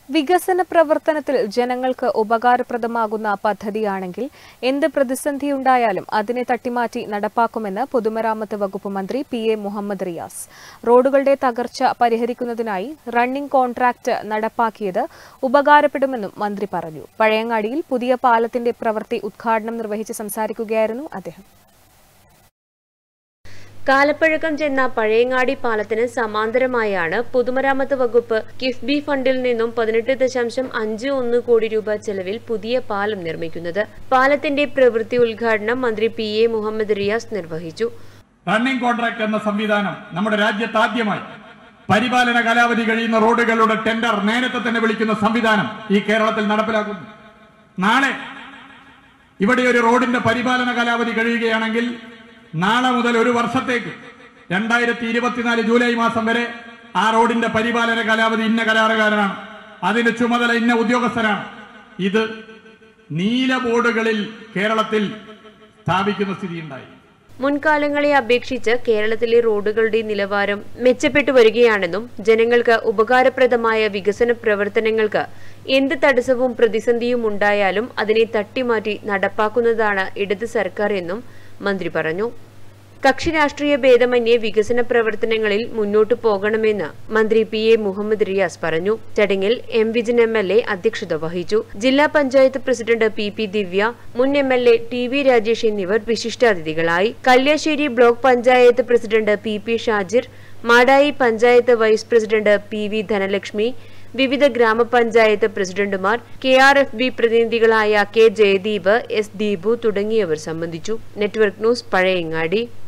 വികസന പ്രവർത്തനത്തിൽ ജനങ്ങൾക്ക് ഉപകാരപ്രദമാകുന്ന പദ്ധതിയാണെങ്കിൽ എന്ത് പ്രതിസന്ധിയുണ്ടായാലും അതിനെ തട്ടിമാറ്റി നടപ്പാക്കുമെന്ന് പൊതുമരാമത്ത് വകുപ്പ് മന്ത്രി പി എ മുഹമ്മദ് റിയാസ് റോഡുകളുടെ തകർച്ച പരിഹരിക്കുന്നതിനായി റണ്ണിംഗ് കോൺട്രാക്ട് നടപ്പാക്കിയത് ഉപകാരപ്പെടുമെന്നും മന്ത്രി പറഞ്ഞു പഴയങ്ങാടിയിൽ പുതിയ പാലത്തിന്റെ പ്രവൃത്തി ഉദ്ഘാടനം നിർവഹിച്ച് സംസാരിക്കുകയായിരുന്നു അദ്ദേഹം കാലപ്പഴക്കം ചെന്ന പഴയങ്ങാടി പാലത്തിന് സമാന്തരമായാണ് പൊതുമരാമത്ത് വകുപ്പ് കിഫ്ബി ഫണ്ടിൽ നിന്നും പതിനെട്ട് ദശാംശം അഞ്ച് ഒന്ന് കോടി രൂപ ചെലവിൽ പുതിയ പാലം നിർമ്മിക്കുന്നത് പാലത്തിന്റെ പ്രവൃത്തി ഉദ്ഘാടനം മന്ത്രി പി എ മുഹമ്മദ് റിയാസ് നിർവഹിച്ചു റണ്ണിംഗ് കോൺട്രാക്ട് എന്ന സംവിധാനം നമ്മുടെ രാജ്യത്ത് ആദ്യമായി പരിപാലന കാലാവധി കഴിയുന്ന റോഡുകളുടെ ടെൻഡർ നേരത്തെ തന്നെ വിളിക്കുന്ന സംവിധാനം ഈ കേരളത്തിൽ നടപ്പിലാക്കുന്നു നാളെ ഇവിടെ ഒരു റോഡിന്റെ പരിപാലന കാലാവധി കഴിയുകയാണെങ്കിൽ നാളെ മുതൽ ഒരു വർഷത്തേക്ക് രണ്ടായിരത്തി ഇരുപത്തിനാല് ജൂലൈ മാസം വരെ ആ റോഡിന്റെ പരിപാലന കാലാവധി ഇന്ന കരാറുകാരനാണ് അതിന്റെ ചുമതല ഇന്ന ഉദ്യോഗസ്ഥരാണ് ഇത് നീല ബോർഡുകളിൽ കേരളത്തിൽ സ്ഥാപിക്കുന്ന സ്ഥിതിയുണ്ടായി മുൻകാലങ്ങളെ അപേക്ഷിച്ച് കേരളത്തിലെ റോഡുകളുടെ നിലവാരം മെച്ചപ്പെട്ടു വരികയാണെന്നും ജനങ്ങൾക്ക് ഉപകാരപ്രദമായ വികസന പ്രവർത്തനങ്ങൾക്ക് എന്ത് തടസ്സവും പ്രതിസന്ധിയും ഉണ്ടായാലും അതിനെ തട്ടിമാറ്റി നടപ്പാക്കുന്നതാണ് ഇടത് സർക്കാർ എന്നും മന്ത്രി പറഞ്ഞു കക്ഷി രാഷ്ട്രീയ ഭേദമന്യേ വികസന പ്രവർത്തനങ്ങളിൽ മുന്നോട്ടു പോകണമെന്ന് മന്ത്രി പി എ മുഹമ്മദ് റിയാസ് പറഞ്ഞു ചടങ്ങിൽ M Vijin M L A അധ്യക്ഷത വഹിച്ചു ജില്ലാ panchayat president P P Divya മുൻ M L A T V Rajesh എന്നിവർ വിശിഷ്ടാതിഥികളായി Kalliasseri block panchayat president P P Shajir Madayi panchayat vice president P V Dhanalakshmi വിവിധ ഗ്രാമപഞ്ചായത്ത് പ്രസിഡന്റുമാർ കെ ആർ എഫ് ബി പ്രതിനിധികളായ കെ ജയദീപ് എസ് ദീപു തുടങ്ങിയവർ സംബന്ധിച്ചു നെറ്റ്വർക്ക് ന്യൂസ് പഴയങ്ങാടി